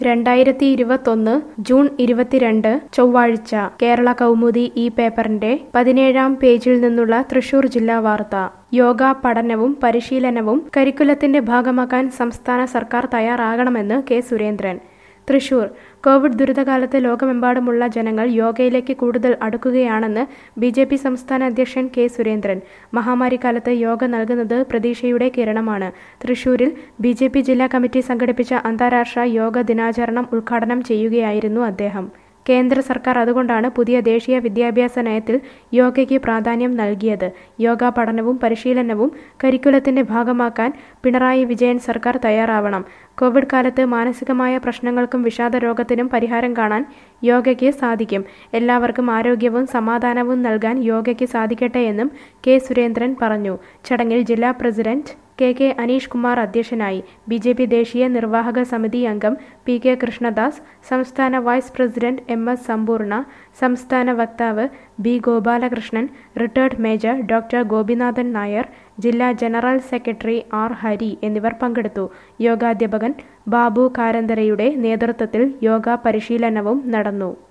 രണ്ടായിരത്തി ഇരുപത്തൊന്ന് ജൂൺ ഇരുപത്തിരണ്ട് ചൊവ്വാഴ്ച കേരള കൗമുദി ഈ പേപ്പറിന്റെ പതിനേഴാം പേജിൽ നിന്നുള്ള തൃശൂർ ജില്ലാ വാർത്ത യോഗ പഠനവും പരിശീലനവും കരിക്കുലത്തിന്റെ ഭാഗമാക്കാൻ സംസ്ഥാന സർക്കാർ തയ്യാറാകണമെന്ന് കെ സുരേന്ദ്രൻ തൃശൂർ കോവിഡ് ദുരിതകാലത്ത് ലോകമെമ്പാടുമുള്ള ജനങ്ങൾ യോഗയിലേക്ക് കൂടുതൽ അടുക്കുകയാണെന്ന് ബി ജെ പി സംസ്ഥാന അധ്യക്ഷൻ കെ സുരേന്ദ്രൻ മഹാമാരിക്കാലത്ത് യോഗ നൽകുന്നത് പ്രതീക്ഷയുടെ കിരണമാണ് തൃശൂരിൽ ബി ജെ പി ജില്ലാ കമ്മിറ്റി സംഘടിപ്പിച്ച അന്താരാഷ്ട്ര യോഗ ദിനാചരണം ഉദ്ഘാടനം ചെയ്യുകയായിരുന്നു അദ്ദേഹം കേന്ദ്ര സർക്കാർ അതുകൊണ്ടാണ് പുതിയ ദേശീയ വിദ്യാഭ്യാസ നയത്തിൽ യോഗയ്ക്ക് പ്രാധാന്യം നൽകിയത് യോഗ പഠനവും പരിശീലനവും കരിക്കുലത്തിന്റെ ഭാഗമാക്കാൻ പിണറായി വിജയൻ സർക്കാർ തയ്യാറാവണം കോവിഡ് കാലത്ത് മാനസികമായ പ്രശ്നങ്ങൾക്കും വിഷാദരോഗത്തിനും പരിഹാരം കാണാൻ യോഗയ്ക്ക് സാധിക്കും എല്ലാവർക്കും ആരോഗ്യവും സമാധാനവും നൽകാൻ യോഗയ്ക്ക് സാധിക്കട്ടെ എന്നും കെ സുരേന്ദ്രൻ പറഞ്ഞു ചടങ്ങിൽ ജില്ലാ president K K Aneesh Kumar അധ്യക്ഷനായി ബി ജെ പി ദേശീയ നിർവാഹക സമിതി അംഗം പി കെ കൃഷ്ണദാസ് സംസ്ഥാന വൈസ് പ്രസിഡന്റ് എം എസ് സമ്പൂർണ്ണ സംസ്ഥാന വക്താവ് B Gopalakrishnan retired major doctor Gopinathan Nair ജില്ലാ ജനറൽ സെക്രട്ടറി ആർ ഹരി എന്നിവർ പങ്കെടുത്തു യോഗാധ്യാപകൻ ബാബു കാരന്തരയുടെ നേതൃത്വത്തിൽ യോഗ പരിശീലനവും നടന്നു